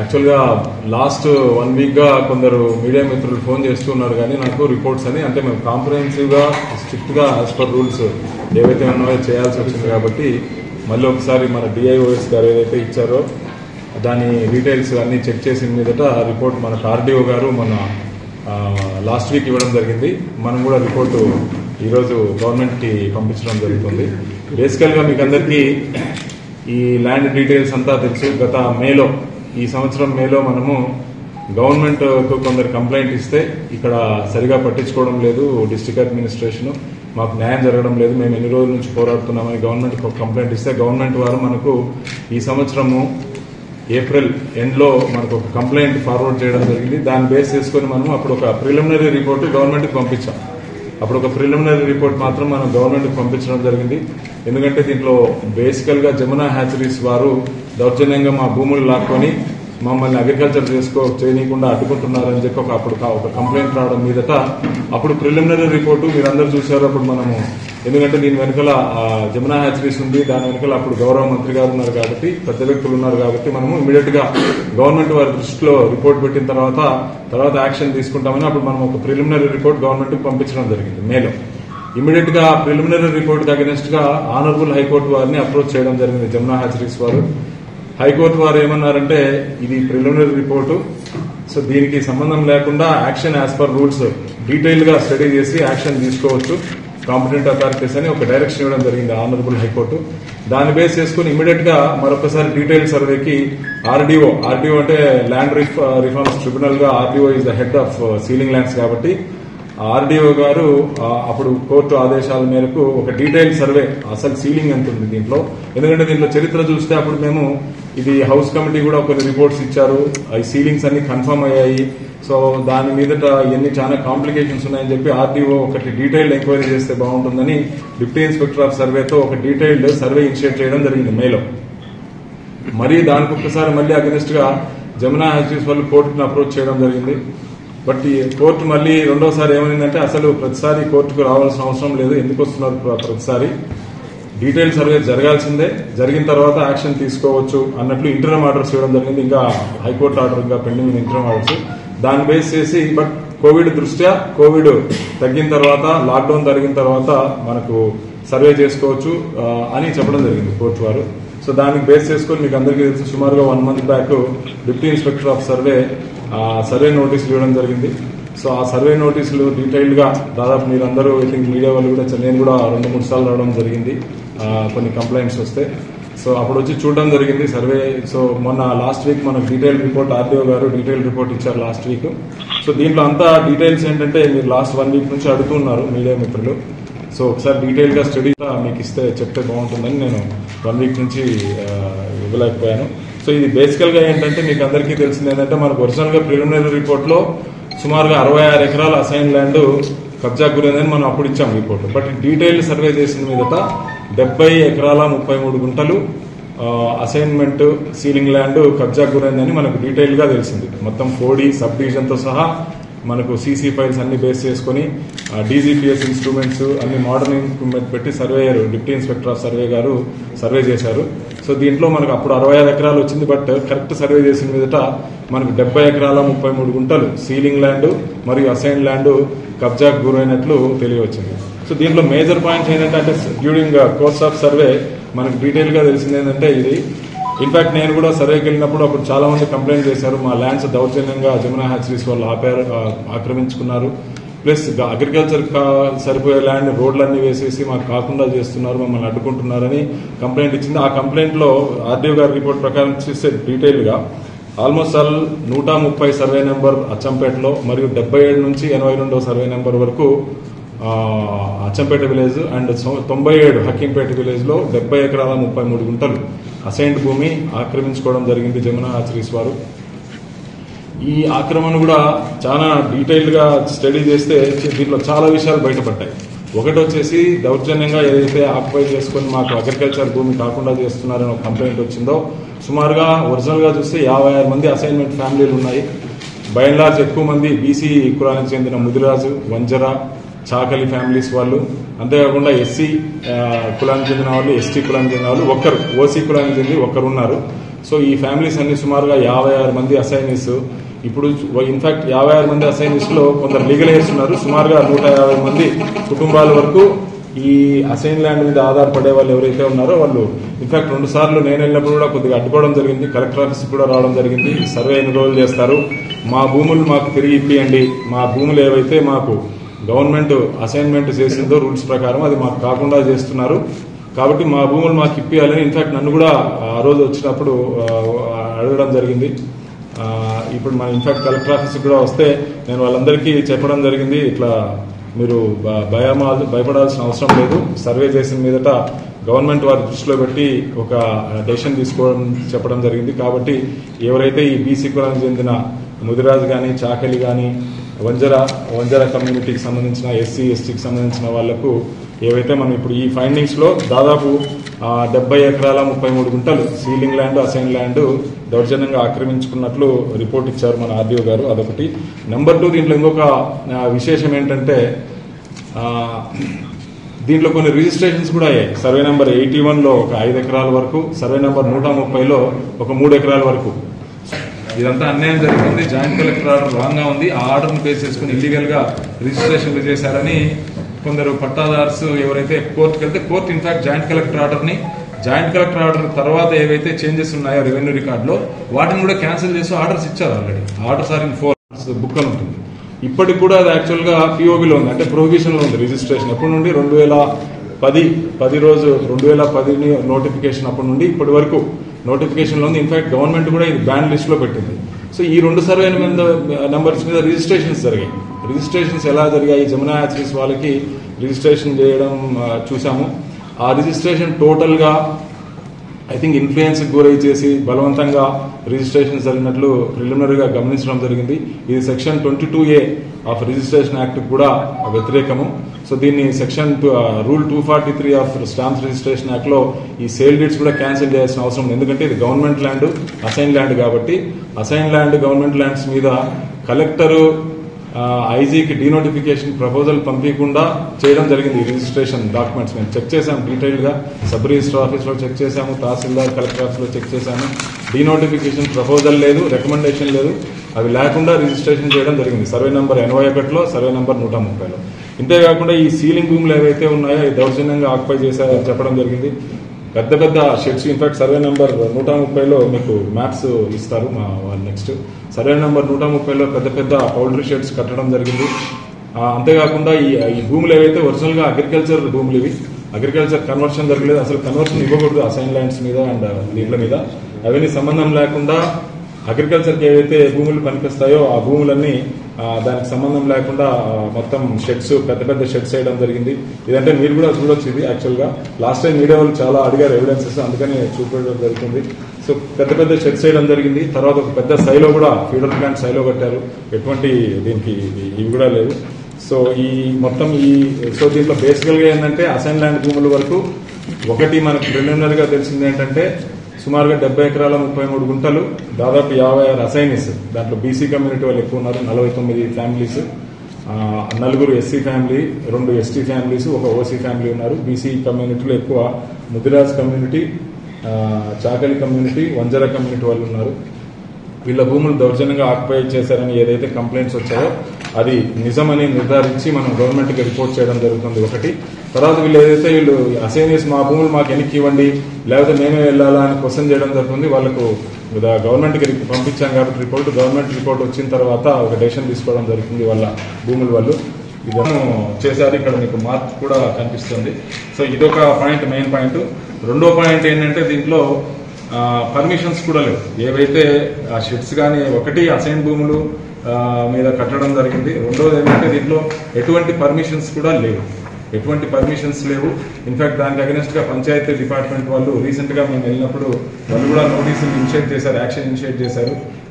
యాక్చువల్గా last one వీక్గా కొందరు మీడియా మిత్రులు ఫోన్ చేస్తున్నారు కానీ నాకు రిపోర్ట్స్ అని అంటే మేము కాంప్రహెన్సివ్గా స్ట్రిక్ట్గా యాజ్ పర్ రూల్స్ ఏవైతే ఉన్నాయో చేయాల్సి వచ్చింది కాబట్టి మళ్ళీ ఒకసారి మన డిఐఓఎస్ గారు ఏదైతే ఇచ్చారో దాని డీటెయిల్స్ అన్ని చెక్ చేసిన మీదట రిపోర్ట్ మన ఆర్డీఓ గారు మన లాస్ట్ వీక్ ఇవ్వడం జరిగింది మనం కూడా రిపోర్టు ఈరోజు గవర్నమెంట్కి పంపించడం జరుగుతుంది బేసికల్గా మీకు అందరికీ ఈ ల్యాండ్ డీటెయిల్స్ అంతా తెలుసు గత మేలో ఈ సంవత్సరం మేలో మనము గవర్నమెంట్ కొందరు కంప్లైంట్ ఇస్తే ఇక్కడ సరిగా పట్టించుకోవడం లేదు డిస్ట్రిక్ట్ అడ్మినిస్ట్రేషన్ మాకు న్యాయం జరగడం లేదు మేము ఎన్ని రోజుల నుంచి పోరాడుతున్నామని గవర్నమెంట్ కంప్లైంట్ ఇస్తే గవర్నమెంట్ వారు మనకు ఈ సంవత్సరము ఏప్రిల్ ఎండ్లో మనకు ఒక కంప్లైంట్ ఫార్వర్డ్ చేయడం జరిగింది దాన్ని బేస్ చేసుకొని మనం అప్పుడు ఒక ప్రిలిమినరీ రిపోర్ట్ గవర్నమెంట్కి పంపించాం అప్పుడు ఒక ప్రిలిమినరీ రిపోర్ట్ మాత్రం మనం గవర్నమెంట్కి పంపించడం జరిగింది ఎందుకంటే దీంట్లో బేసికల్గా జమునా హ్యాచరీస్ వారు దౌర్జన్యంగా మా భూములు లాక్కొని మమ్మల్ని అగ్రికల్చర్ చేసుకో చేయనీయకుండా అడ్డుకుంటున్నారని చెప్పి ఒక అప్పుడు కా- ఒక కంప్లైంట్ రావడం మీదట అప్పుడు ప్రిలిమినరీ రిపోర్టు మీరందరూ చూశారు అప్పుడు మనము ఎందుకంటే దీని వెనకాల ఆ, జమునా హ్యాచరీస్ ఉంది దాని వెనకాల అప్పుడు గౌరవ మంత్రి గారు ఉన్నారు కాబట్టి పెద్ద వ్యక్తులు ఉన్నారు కాబట్టి మనము ఇమీడియట్ గా గవర్నమెంట్ వారి దృష్టిలో రిపోర్ట్ పెట్టిన తర్వాత తర్వాత యాక్షన్ తీసుకుంటామని అప్పుడు మనం ఒక ప్రిలిమినరీ రిపోర్ట్ గవర్నమెంట్ కి పంపించడం జరిగింది మేలో ఇమీడియట్ గా ప్రిలిమినరీ రిపోర్ట్ అగెనిస్ట్ గా ఆనరబుల్ హైకోర్టు వారిని అప్రోచ్ చేయడం జరిగింది జమునా హ్యాచరీస్ వారు హైకోర్టు వారు ఏమన్నారంటే ఇది ప్రిలిమినరీ రిపోర్టు సో దీనికి సంబంధం లేకుండా action as per rules detail గా స్టడీ చేసి యాక్షన్ తీసుకోవచ్చు కాంపిటెంట్ అథారిటీస్ అని ఒక డైరెక్షన్ ఇవ్వడం జరిగింది ఆనరబుల్ హైకోర్టు దాన్ని బేస్ చేసుకుని ఇమీడియట్ గా మరొకసారి డీటెయిల్ సర్వేకి ఆర్డీఓ ఆర్డీఓ అంటే ల్యాండ్ రిఫార్మ్స్ ట్రిబ్యునల్ గా RDO is the head of ceiling lands కాబట్టి ఆర్డీఓ గారు ఆ, అప్పుడు కోర్టు ఆదేశాల మేరకు ఒక డీటెయిల్ సర్వే అసలు సీలింగ్ ఎంత ఉంది దీంట్లో ఎందుకంటే దీంట్లో చరిత్ర చూస్తే అప్పుడు మేము ఇది హౌస్ కమిటీ కూడా కొన్ని రిపోర్ట్స్ ఇచ్చారు ఈ సీలింగ్స్ అన్ని కన్ఫర్మ్ అయ్యాయి సో దాని మీదట ఇవన్నీ చాలా కాంప్లికేషన్స్ ఉన్నాయని చెప్పి ఆర్డీఓ ఒకటి డీటెయిల్డ్ ఎంక్వైరీ చేస్తే బాగుంటుందని డిప్యూటీ ఇన్స్పెక్టర్ ఆఫ్ సర్వేతో ఒక డీటెయిల్డ్ సర్వే ఇనిషియేట్ చేయడం జరిగింది మేలో మరి దానికి ఒక్కసారి మళ్ళీ అగెనిస్ట్ గా జమునా హ్యాచరీస్ వాళ్ళు కోర్టును అప్రోచ్ చేయడం జరిగింది బట్ ఈ కోర్టు మళ్ళీ రెండోసారి ఏమైందంటే అసలు ప్రతిసారి కోర్టుకు రావాల్సిన అవసరం లేదు ఎందుకు వస్తున్నారు ప్ర- ప్రతిసారి డీటెయిల్ సర్వే జరగాల్సిందే జరిగిన తర్వాత యాక్షన్ తీసుకోవచ్చు అన్నట్లు ఇంటర్మ్ ఆర్డర్స్ ఇవ్వడం జరిగింది ఇంకా హైకోర్టు ఆర్డర్ ఇంకా పెండింగ్ ఇంటర్మ్ ఆర్డర్స్ దాన్ని బేస్ చేసి బట్ కోవిడ్ దృష్ట్యా కోవిడ్ తగ్గిన తర్వాత లాక్డౌన్ జరిగిన తర్వాత మనకు సర్వే చేసుకోవచ్చు ఆ, అని చెప్పడం జరిగింది కోర్టు వారు సో దానికి బేస్ చేసుకొని మీకు అందరికీ తెలుసు సుమారుగా one month back deputy inspector of survey ఆ సర్వే నోటీసులు ఇవ్వడం జరిగింది సో ఆ సర్వే నోటీసులు డీటెయిల్డ్ గా దాదాపు మీరందరూ ఐ థింక్ మీడియా వాళ్ళు కూడా చ- నేను కూడా రెండు మూడు సార్లు రావడం జరిగింది ఆ, కొన్ని కంప్లైంట్స్ వస్తే సో అప్పుడు వచ్చి చూడడం జరిగింది సర్వే సో మొన్న లాస్ట్ వీక్ మనకు డీటెయిల్ రిపోర్ట్ ఆర్డీఓ గారు డీటెయిల్ రిపోర్ట్ ఇచ్చారు లాస్ట్ వీక్ సో దీంట్లో అంతా డీటెయిల్స్ ఏంటంటే మీరు లాస్ట్ వన్ వీక్ నుంచి అడుగుతున్నారు మీడియా మిత్రులు సో ఒకసారి డీటెయిల్ గా స్టడీ మీకు ఇస్తే చెప్తే బాగుంటుందని నేను వన్ వీక్ నుంచి ఆ, ఇవ్వలేకపోయాను సో ఇది బేసికల్ గా ఏంటంటే మీకు అందరికీ తెలిసింది ఏంటంటే మనకు ఒరిజినల్ గా ప్రిలిమినరీ రిపోర్ట్ లో సుమారుగా అరవై ఆరు ఎకరాల అసైన్ ల్యాండ్ కబ్జా గురైందని మనం అప్పుడు ఇచ్చాం రిపోర్ట్ బట్ డీటెయిల్ సర్వే చేసిన మీదట డెబ్బై ఎకరాల ముప్పై మూడు గుంటలు అసైన్మెంట్ సీలింగ్ ల్యాండ్ కబ్జా గురైందని మనకు డీటెయిల్ గా తెలిసింది మొత్తం ఫోడీ సబ్ డివిజన్ తో సహా మనకు సీసీ ఫైల్స్ అన్ని బేస్ చేసుకుని డీజీపీఎస్ ఇన్స్ట్రుమెంట్స్ అన్ని మోడర్న్ ఇన్స్ట్రుమెంట్ పెట్టి surveyor deputy inspector of survey గారు సర్వే చేశారు సో దీంట్లో మనకు అప్పుడు అరవై ఐదు ఎకరాలు వచ్చింది బట్ కరెక్ట్ సర్వే చేసిన మీదట మనకు డెబ్బై ఎకరాల ముప్పై మూడు గుంటలు సీలింగ్ ల్యాండ్ మరియు అసైన్ ల్యాండ్ కబ్జాకు గురైనట్లు తెలియవచ్చింది సో దీంట్లో మేజర్ పాయింట్స్ ఏంటంటే అంటే డ్యూరింగ్ కోర్స్ ఆఫ్ సర్వే మనకు డీటెయిల్ గా తెలిసింది ఏంటంటే ఇది ఇన్ఫాక్ట్ నేను కూడా సర్వేకి వెళ్ళినప్పుడు అప్పుడు చాలా మంది కంప్లైంట్ చేశారు మా ల్యాండ్స్ దౌర్జన్యంగా జమునా హ్యాచరీస్ వాళ్ళు ఆపారు ఆ, ఆక్రమించుకున్నారు ప్లస్ అగ్రికల్చర్ సరిపోయే ల్యాండ్ రోడ్లన్నీ వేసేసి మాకు కాకుండా చేస్తున్నారు మమ్మల్ని అడ్డుకుంటున్నారని కంప్లైంట్ ఇచ్చింది ఆ కంప్లైంట్ లో ఆర్డీఓ గారి రిపోర్ట్ ప్రకారం చూస్తే డీటెయిల్ గా ఆల్మోస్ట్ ఆల్ నూట ముప్పై సర్వే నెంబర్ అచ్చంపేటలో మరియు డెబ్బై ఏడు నుంచి ఎనభై రెండో సర్వే నెంబర్ వరకు ఆ, అచ్చంపేట విలేజ్ అండ్ సో- తొంభై ఏడు హకీంపేట విలేజ్ లో డెబ్బై ఎకరాల ముప్పై మూడు గుంటలు అసైన్డ్ భూమి ఆక్రమించుకోవడం జరిగింది జమునా ఆచరీస్ వారు ఈ ఆక్రమణ కూడా చాలా డీటెయిల్డ్ గా స్టడీ చేస్తే దీంట్లో చాలా విషయాలు బయటపడ్డాయి ఒకటి వచ్చేసి దౌర్జన్యంగా ఏదైతే ఆక్యుపై చేసుకొని మాకు అగ్రికల్చర్ భూమి కాకుండా చేస్తున్నారని ఒక కంప్లైంట్ వచ్చిందో సుమారుగా ఒరిజినల్ గా చూస్తే యాభై ఆరు మంది అసైన్మెంట్ ఫ్యామిలీలు ఉన్నాయి బై అండ్ లార్జ్ ఎక్కువ మంది బీసీ కులానికి చెందిన ముదిరాజు వంజర చాకలి ఫ్యామిలీస్ వాళ్ళు అంతేకాకుండా ఎస్సీ కులానికి చెందిన వాళ్ళు ఎస్టీ కులానికి చెందిన వాళ్ళు ఒక్కరు ఓసీ కులానికి చెంది ఒక్కరు ఉన్నారు సో ఈ ఫ్యామిలీస్ అన్ని సుమారుగా యాభై ఆరు మంది అసైనీస్ ఇప్పుడు ఇన్ఫాక్ట్ యాభై ఆరు మంది అసైనీస్ లో కొందరు లీగల్ ఎయిడ్స్ ఉన్నారు సుమారుగా నూట యాభై మంది కుటుంబాల వరకు ఈ అసైన్ ల్యాండ్ మీద ఆధారపడే వాళ్ళు ఎవరైతే ఉన్నారో వాళ్ళు ఇన్ఫాక్ట్ రెండు సార్లు నేను వెళ్ళినప్పుడు కూడా కొద్దిగా అడ్డుకోవడం జరిగింది కలెక్టర్ ఆఫీస్ కూడా రావడం జరిగింది సర్వే ఎన్ని రోజులు చేస్తారు మా భూములు మాకు తిరిగి ఇప్పియండి మా భూములు ఏవైతే మాకు గవర్నమెంట్ అసైన్మెంట్ చేసిందో రూల్స్ ప్రకారం అది మాకు కాకుండా చేస్తున్నారు కాబట్టి మా భూములు మాకు ఇప్పియాలని ఇన్ఫాక్ట్ నన్ను కూడా ఆ రోజు వచ్చినప్పుడు ఆ, అడగడం జరిగింది ఆ, ఇప్పుడు మన ఇన్ఫాక్ట్ కలెక్టర్ ఆఫీస్కి కూడా వస్తే నేను వాళ్ళందరికీ చెప్పడం జరిగింది ఇట్లా మీరు భ- భయమా భయపడాల్సిన అవసరం లేదు సర్వే చేసిన మీదట గవర్నమెంట్ వారి దృష్టిలో పెట్టి ఒక డెసిషన్ తీసుకోవడం చెప్పడం జరిగింది కాబట్టి ఎవరైతే ఈ బీసీ కులానికి చెందిన ముదిరాజు కానీ చాకలి కానీ వంజర వంజర కమ్యూనిటీకి సంబంధించిన ఎస్సీ ఎస్టీకి సంబంధించిన వాళ్లకు ఏవైతే మనం ఇప్పుడు ఈ ఫైండింగ్స్ లో దాదాపు ఆ, డెబ్బై ఎకరాల ముప్పై మూడు గుంటలు సీలింగ్ ల్యాండ్ అసైన్ ల్యాండ్ దౌర్జన్యంగా ఆక్రమించుకున్నట్లు రిపోర్ట్ ఇచ్చారు మన ఆర్డీఓ గారు అదొకటి నెంబర్ టూ దీంట్లో ఇంకొక ఆ, విశేషం ఏంటంటే ఆ, దీంట్లో కొన్ని రిజిస్ట్రేషన్స్ కూడా అయ్యాయి సర్వే నెంబర్ ఎయిటీ లో ఒక ఐదు ఎకరాల వరకు సర్వే నెంబర్ నూట ముప్పైలో ఒక మూడు ఎకరాల వరకు ఇదంతా అన్యాయం జరిగింది జాయింట్ కలెక్టర్ ఆర్డర్ రాంగ్ గా ఉంది ఆ ఆర్డర్ ను బేస్ చేసుకుని ఇల్లీగల్ గా రిజిస్ట్రేషన్లు చేశారని కొందరు పట్టాదార్స్ ఎవరైతే కోర్టుకి వెళ్తే court in fact joint collector order ని జాయింట్ కలెక్టర్ ఆర్డర్ తర్వాత ఏవైతే చేంజెస్ ఉన్నాయో రెవెన్యూ రికార్డులో వాటిని కూడా క్యాన్సిల్ చేసి ఆర్డర్స్ ఇచ్చారు already orders are in four book అని ఉంటుంది ఇప్పటికి కూడా అది యాక్చువల్ గా పిఓబిలో ఉంది అంటే ప్రొహిబిషన్ లో ఉంది రిజిస్ట్రేషన్ ఎప్పటి నుండి రెండు వేల పది పది రోజు రెండు వేల పది నోటిఫికేషన్ అప్పటి నుండి ఇప్పటి వరకు నోటిఫికేషన్ లో ఉంది ఇన్ఫాక్ట్ గవర్నమెంట్ కూడా ఇది బ్యాన్ లిస్ట్ లో పెట్టింది సో ఈ రెండు సర్వే మీద నంబర్స్ మీద రిజిస్ట్రేషన్స్ జరిగాయి రిజిస్ట్రేషన్స్ ఎలా జరిగాయి జమునా యాక్సిస్ వాళ్ళకి రిజిస్ట్రేషన్ చేయడం ఆ, చూసాము ఆ రిజిస్ట్రేషన్ టోటల్ గా ఐ థింక్ ఇన్ఫ్లుయెన్స్ గురై చేసి బలవంతంగా రిజిస్ట్రేషన్ జరిగినట్లు ప్రిలిమినరీగా గమనించడం జరిగింది ఇది section twenty two A of registration act కూడా వ్యతిరేకము సో దీన్ని section rule two forty three of stamps registration act లో ఈ సేల్ డీడ్స్ కూడా క్యాన్సిల్ చేయాల్సిన అవసరం ఉంది ఎందుకంటే ఇది గవర్నమెంట్ ల్యాండ్ అసైన్ ల్యాండ్ కాబట్టి అసైన్ ల్యాండ్ గవర్నమెంట్ ల్యాండ్స్ మీద కలెక్టర్ ఐజీకి డీనోటిఫికేషన్ ప్రపోజల్ పంపించకుండా చేయడం జరిగింది ఈ రిజిస్ట్రేషన్ డాక్యుమెంట్స్ మేము చెక్ చేసాం డీటెయిల్ గా సబ్ రిజిస్టర్ ఆఫీస్ లో చెక్ చేసాము తహసీల్దార్ కలెక్టర్ ఆఫీస్ లో చెక్ చేసాము డీనోటిఫికేషన్ ప్రపోజల్ లేదు రికమెండేషన్ లేదు అవి లేకుండా రిజిస్ట్రేషన్ చేయడం జరిగింది సర్వే నంబర్ ఎనభై ఒకటిలో సర్వే నంబర్ నూట ముప్పైలో ఇంతేకాకుండా ఈ సీలింగ్ భూములు ఏవైతే ఉన్నాయో అవి దౌర్జన్యంగా ఆక్యుపై చేశారని చెప్పడం జరిగింది పెద్ద పెద్ద షెడ్స్ ఇన్ఫాక్ట్ సర్వే నెంబర్ నూట ముప్పైలో మీకు మ్యాప్స్ ఇస్తారు మా వాళ్ళు నెక్స్ట్ సర్వే నెంబర్ నూట ముప్పైలో పెద్ద పెద్ద పౌల్ట్రీ షెడ్స్ కట్టడం జరిగింది ఆ, అంతేకాకుండా ఈ ఈ భూములు ఏవైతే ఒరిజినల్ గా అగ్రికల్చర్ భూములు ఇవి అగ్రికల్చర్ కన్వర్షన్ జరగలేదు అసలు కన్వర్షన్ ఇవ్వకూడదు అసైన్ ల్యాండ్స్ మీద అండ్ దీంట్ల మీద అవన్నీ సంబంధం లేకుండా అగ్రికల్చర్ కి ఏవైతే భూములు కనిపిస్తాయో ఆ భూములన్నీ ఆ, దానికి సంబంధం లేకుండా ఆ, మొత్తం షెడ్స్ పెద్ద పెద్ద షెడ్స్ వేయడం జరిగింది ఇదంటే మీరు కూడా చూడొచ్చు ఇది యాక్చువల్ గా లాస్ట్ టైం మీడియా వాళ్ళు చాలా అడిగారు ఎవిడెన్సెస్ అందుకని చూపించడం జరుగుతుంది సో పెద్ద పెద్ద షెడ్స్ వేయడం జరిగింది తర్వాత ఒక పెద్ద సైలో కూడా ఫీడర్ ప్లాంట్ సైలో కట్టారు ఎటువంటి దీనికి ఇవి- ఇవి కూడా లేవు సో ఈ మొత్తం ఈ సో దీంట్లో బేసికల్ గా ఏంటంటే అసైన్ ల్యాండ్ భూముల వరకు ఒకటి మనకు ప్రిలిమినరీ గా తెలిసింది ఏంటంటే సుమారుగా డెబ్బై ఎకరాల ముప్పై మూడు గుంటలు దాదాపు యాభై ఆరు అసైనిస్ దాంట్లో బీసీ కమ్యూనిటీ వాళ్ళు ఎక్కువ ఉన్నారు నలభై తొమ్మిది ఫ్యామిలీస్ ఆ, నలుగురు ఎస్సీ ఫ్యామిలీ రెండు ఎస్టీ ఫ్యామిలీస్ ఒక ఓసీ ఫ్యామిలీ ఉన్నారు బీసీ కమ్యూనిటీలో ఎక్కువ ముదిరాజ్ కమ్యూనిటీ ఆ, చాకలి కమ్యూనిటీ వంజర కమ్యూనిటీ వాళ్ళు ఉన్నారు వీళ్ళ భూములు దౌర్జన్యంగా ఆక్యుపై చేశారని ఏదైతే కంప్లైంట్స్ వచ్చాయో అది నిజమని నిర్ధారించి మనం గవర్నమెంట్ కి రిపోర్ట్ చేయడం జరుగుతుంది ఒకటి తర్వాత వీళ్ళు ఏదైతే వీళ్ళు అసైనియస్ మా భూములు మాకు వెనక్కి ఇవ్వండి లేకపోతే మేమే వెళ్ళాలా అని క్వశ్చన్ చేయడం జరుగుతుంది వాళ్ళకు గవర్నమెంట్ కి పంపించాం కాబట్టి రిపోర్ట్ గవర్నమెంట్ రిపోర్ట్ వచ్చిన తర్వాత ఒక డెసిషన్ తీసుకోవడం జరుగుతుంది వాళ్ళ భూముల వాళ్ళు ఇదను చేశారు ఇక్కడ మీకు మార్క్ కూడా కనిపిస్తుంది సో ఇదొక పాయింట్ మెయిన్ పాయింట్ రెండో పాయింట్ ఏంటంటే దీంట్లో పర్మిషన్స్ కూడా లేవు ఏవైతే ఆ షెడ్స్ కానీ ఒకటి అసైన్ భూములు ఆ, మీద కట్టడం జరిగింది రెండోది ఏంటంటే దీంట్లో ఎటువంటి పర్మిషన్స్ కూడా లేవు ఎటువంటి పర్మిషన్స్ లేవు ఇన్ఫాక్ట్ దానికి అగెనిస్ట్ గా పంచాయతీ డిపార్ట్మెంట్ వాళ్ళు రీసెంట్ గా మేము వెళ్ళినప్పుడు వాళ్ళు కూడా నోటీసులు ఇనిషియేట్ చేశారు యాక్షన్ ఇనిషియేట్ చేశారు